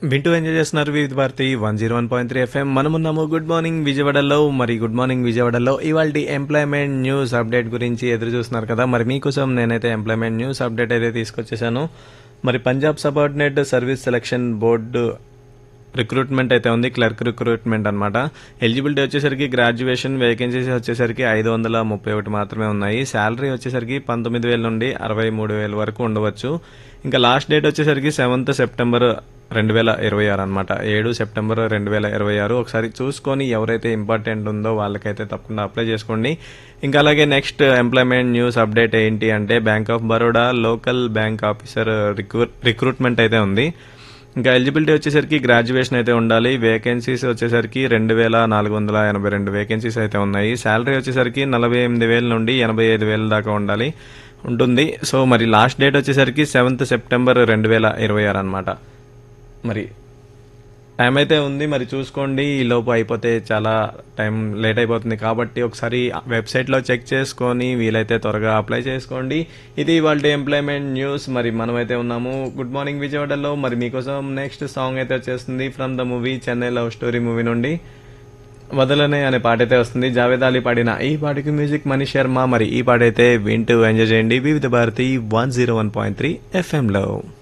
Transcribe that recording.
వింటూ ఎంజాయ్ చేస్తున్నారు Vividh Bharati one zero one point three FM మనమున్నాము గుడ్ మార్నింగ్ విజయవాడలో మరి గుడ్ మార్నింగ్ విజయవాడలో ఇవాళ ఎంప్లాయ్మెంట్ న్యూస్ అప్డేట్ గురించి ఎదురు చూస్తున్నారు కదా మరి మీకోసం నేనైతే ఎంప్లాయ్మెంట్ న్యూస్ అప్డేట్ అయితే తీసుకొచ్చేసాను మరి Punjab subordinate service selection board recruitment అయితే ఉంది క్లర్క్ రిక్రూట్మెంట్ అనమాట ఎలిజిబిలిటీ వచ్చేసరికి గ్రాడ్యుయేషన్ వేకెన్సీస్ వచ్చేసరికి ఐదు వందల ముప్పై ఒకటి మాత్రమే ఉన్నాయి శాలరీ వచ్చేసరికి పంతొమ్మిది వేల నుండి అరవై మూడు వేల వరకు ఉండవచ్చు ఇంకా లాస్ట్ డేట్ వచ్చేసరికి సెవెంత్ సెప్టెంబర్ రెండు వేల ఇరవై ఆరు అనమాట ఏడు సెప్టెంబర్ రెండు వేల ఇరవై ఆరు ఒకసారి చూసుకొని ఎవరైతే ఇంపార్టెంట్ ఉందో వాళ్ళకైతే తప్పకుండా అప్లై చేసుకోండి ఇంకా అలాగే నెక్స్ట్ ఎంప్లాయ్మెంట్ న్యూస్ అప్డేట్ ఏంటి అంటే bank of Baroda local bank officer recruitment అయితే ఉంది ఇంకా ఎలిజిబిలిటీ వచ్చేసరికి గ్రాడ్యుయేషన్ అయితే ఉండాలి వేకెన్సీస్ వచ్చేసరికి రెండు వేల నాలుగు వందల ఎనభై రెండు వేకెన్సీస్ అయితే ఉన్నాయి శాలరీ వచ్చేసరికి నలభై ఎనిమిది వేల నుండి ఎనభై ఐదు వేల దాకా ఉండాలి ఉంటుంది సో మరి లాస్ట్ డేట్ వచ్చేసరికి సెవెంత్ సెప్టెంబర్ రెండు వేల ఇరవై ఆరు అనమాట మరి టైం అయితే ఉంది మరి చూసుకోండి ఈ లోపు అయిపోతే చాలా టైం లేట్ అయిపోతుంది కాబట్టి ఒకసారి వెబ్సైట్లో చెక్ చేసుకొని వీలైతే త్వరగా అప్లై చేసుకోండి ఇది వాళ్ళ ఎంప్లాయ్మెంట్ న్యూస్ మరి మనమైతే ఉన్నాము గుడ్ మార్నింగ్ విజయవాడలో మరి మీకోసం నెక్స్ట్ సాంగ్ అయితే వచ్చేస్తుంది from the movie Chennai love story movie నుండి వదలనే అనే పాట అయితే వస్తుంది జావేద్ అలీ పాడిన ఈ పాటకి మ్యూజిక్ మనీష్ శర్మ మరి ఈ పాట అయితే వింటూ ఎంజాయ్ చేయండి Vividh Bharati one zero one point three ఎఫ్ఎంలో